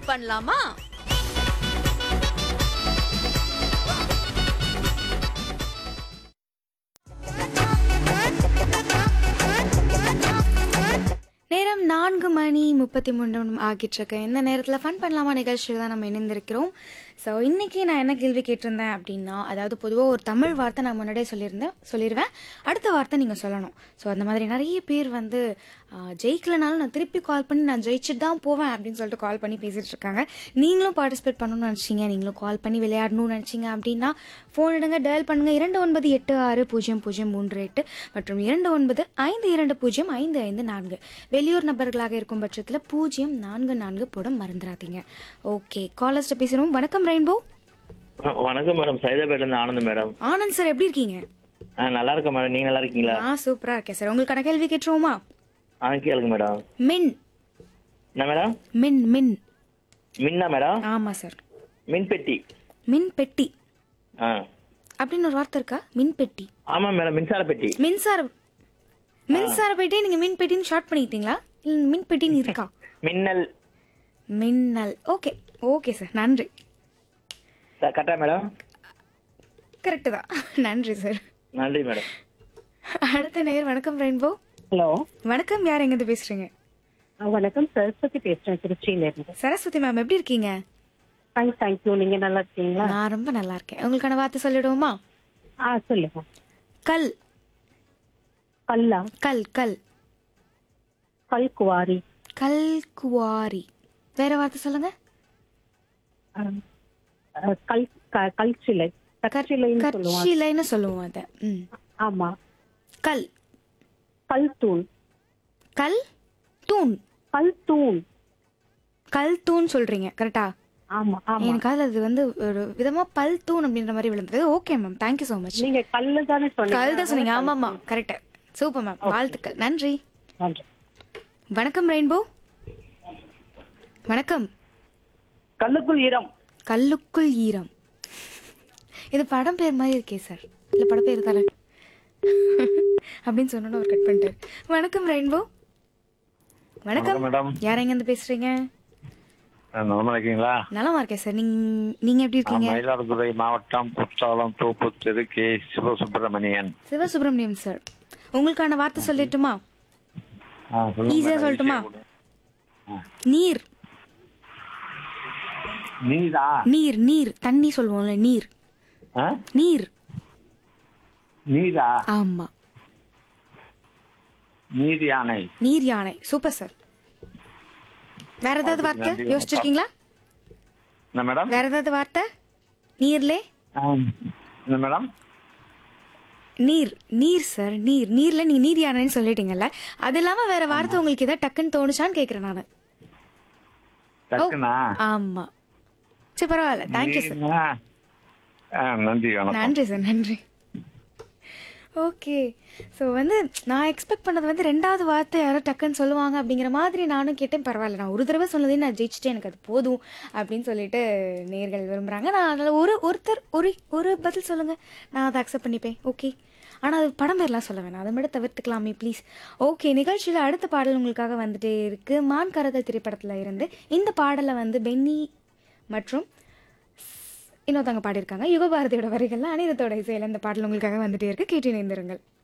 பண்ணலாமா நேரம் நான்கு மணி முப்பத்தி மூணு நிமிடம் ஆகிட்டு இருக்கு இந்த நேரத்தில் ஃபன் பண்ணலாமா நிகழ்ச்சியில் தான் நம்ம இணைந்திருக்கிறோம் ஸோ இன்றைக்கி நான் என்ன கேள்வி கேட்டிருந்தேன் அப்படின்னா அதாவது பொதுவாக ஒரு தமிழ் வார்த்தை நான் முன்னாடியே சொல்லியிருந்தேன் சொல்லிடுவேன் அடுத்த வார்த்தை நீங்கள் சொல்லணும் ஸோ அந்த மாதிரி நிறைய பேர் வந்து ஆ, ஜெயிக்கலனாலும் நான் திருப்பி கால் பண்ணி நான் ஜெயிச்சுட்டு தான் போவேன் அப்படின்னு சொல்லிட்டு கால் பண்ணி பேசிகிட்டு இருக்காங்க நீங்களும் பார்ட்டிசிபேட் பண்ணணும்னு நினச்சிங்க நீங்களும் கால் பண்ணி விளையாடணும்னு நினச்சிங்க அப்படின்னா ஃபோன் எடுங்க டயல் பண்ணுங்கள் இரண்டு ஒன்பது எட்டு ஆறு பூஜ்ஜியம் பூஜ்ஜியம் மூன்று எட்டு மற்றும் இரண்டு ஒன்பது ஐந்து இரண்டு பூஜ்ஜியம் ஐந்து ஐந்து நான்கு வெளியூர் நபர்களாக இருக்கும் பட்சத்தில் பூஜ்ஜியம் நான்கு நான்கு போட மறந்துடாதீங்க ஓகே காலர்ஸ்ட்ட பேசுகிறோம் வணக்கம் ரெயின்போ வ- வணக்கம் மேடம் சைதாபேட்ல இருந்து ஆனந்த் மேடம் ஆனந்த் சார் எப்படி இருக்கீங்க ஆ நல்லா இருக்கேன் மேடம் நீங்க நல்லா இருக்கீங்களா நான் சூப்பராக இருக்கேன் சார் உங்களுக்கான கேள்வி கேட்டுருவோமா ஆ கேளுங்க மேடம் மின் என்ன மேடம் மின் மின் மின்னா மேடம் ஆமாம் சார் மின்பெட்டி மின் பெட்டி ஆ அப்படின்னு ஒரு வார்த்தை இருக்கா மின் பெட்டி ஆமா மேடம் மின்சார பெட்டி மின்சார மின்சார பெட்டி நீங்கள் மின் பெட்டின்னு ஷார்ட் பண்ணிக்கிட்டீங்களா இல்லை மின் பெட்டின்னு இருக்கா மின்னல் மின்னல் ஓகே ஓகே சார் நன்றி கரெக்டா மேடம் கரெக்டு தான் நன்றி சார் நன்றி மேடம் அடுத்த நேர் வணக்கம் ரெயின்போ ஹலோ வணக்கம் யார் எங்கேருந்து பேசுறீங்க வணக்கம் சரஸ்வதி பேசுறேன் திருச்சியில இருந்து சரஸ்வதி மேம் எப்படி இருக்கீங்க ஃபைன் தேங்க்யூ நீங்க நல்லா இருக்கீங்களா நான் ரொம்ப நல்லா இருக்கேன் உங்களுக்கான வார்த்தை சொல்லிடுவோமா ஆ சொல்லுங்க கல் கல்லா கல் கல் கல் குவாரி கல் குவாரி வேற வார்த்தை சொல்லுங்க ஆ, ஆ, கல் க- கல் சிலை கற்சிலைன்னு சொல்லுவாங்க கற்சிலைன்னு சொல்லுவோம் அதை ம் ஆமா கல் கல் தூண் கல் தூண் கல் தூண் கல் தூண் சொல்றீங்க கரெக்டா ஆமா ஆமா எனக்கு அது வந்து ஒரு விதமா பல் தூண் அப்படின்ற மாதிரி விழுந்தது okay ma'am thank you so much நீங்க கல்லு தானே சொன்னீங்க கல் தான் சொன்னீங்க ஆமாம்மா கரெக்ட் சூப்பர் மேம் வாழ்த்துக்கள் நன்றி நன்றி வணக்கம் ரெயின்போ வணக்கம் கல்லுக்குள் ஈரம் கல்லுக்குள் ஈரம் இது படம் பேர் மாதிரி இருக்கே சார் இல்லை படம் பேர் தானே அப்படின்னு சொன்னோன்னு ஒரு கட் பண்ணிட்டாரு வணக்கம் ரெயின்போ வணக்கம் மேடம் யார் எங்கேருந்து பேசுறீங்க நலமா இருக்கீங்களா நலமா இருக்கேன் சார் நீங்க நீங்க எப்படி நான் இருக்கீங்க மயிலாடுதுறை மாவட்டம் குற்றாலம் தோப்பு தெரு கே சிவசுப்பிரமணியன் சிவசுப்ரமணியம் சார் உங்களுக்கான வார்த்தை சொல்லட்டுமா ஆ, சொல்லுங்க ஈஸியா மேடம். சொல்லட்டுமா ஈஸியா கொடுங்க. நீர் நீரா நீர் நீர் தண்ணி சொல்லுவோம்ல நீர் ஆ? நீர் நீரா ஆமா நீர் யானை நீர் யானை சூப்பர் சார் வேற ஏதாவது வார்த்தை நன்றி. யோசிச்சிருக்கீங்களா என்ன மேடம் வேற ஏதாவது வார்த்தை நீர்லே ஆ, என்ன மேடம் நீர் நீர் சார் நீர் நீர்ல நீங்க நீர் யானைன்னு சொல்லிட்டீங்கல்ல அது இல்லாம வேற வார்த்தை உங்களுக்கு ஏதாவது டக்குன்னு தோணுச்சான்னு கேக்குறேன் நானு டக்குனா ஆமா சரி பரவாயில்ல தேங்க்யூ சார் நீர்னா? ஆ, நன்றி வணக்கம் நன்றி சார் நன்றி ஓகே ஸோ வந்து நான் எக்ஸ்பெக்ட் பண்ணது வந்து ரெண்டாவது வார்த்தை யாரோ டக்குன்னு சொல்லுவாங்க அப்படிங்கிற மாதிரி நானும் கேட்டேன் பரவாயில்ல நான் ஒரு தடவை சொன்னதே நான் ஜெயிச்சிட்டேன் எனக்கு அது போதும் அப்படின்னு சொல்லிட்டு நேர்கள் விரும்புகிறாங்க நான் அதில் ஒரு ஒருத்தர் ஒரு ஒரு பதில் சொல்லுங்கள் நான் அதை அக்செப்ட் பண்ணிப்பேன் ஓகே ஆனால் அது படம் பேர்லாம் சொல்ல வேணாம் அதை மட்டும் தவிர்த்துக்கலாமே ப்ளீஸ் ஓகே நிகழ்ச்சியில் அடுத்த பாடல் உங்களுக்காக வந்துட்டே இருக்கு மான் கரத திரைப்படத்தில் இருந்து இந்த பாடலை வந்து பென்னி மற்றும் இன்னொருத்தவங்க பாடியிருக்காங்க யுகபாரதியோட வரிகள்லாம் அனிருத்தோட இசையில் இந்த பாடல் உங்களுக்காக வந்துட்டே இருக்கு கேட்டு இணைந்திருங்கள்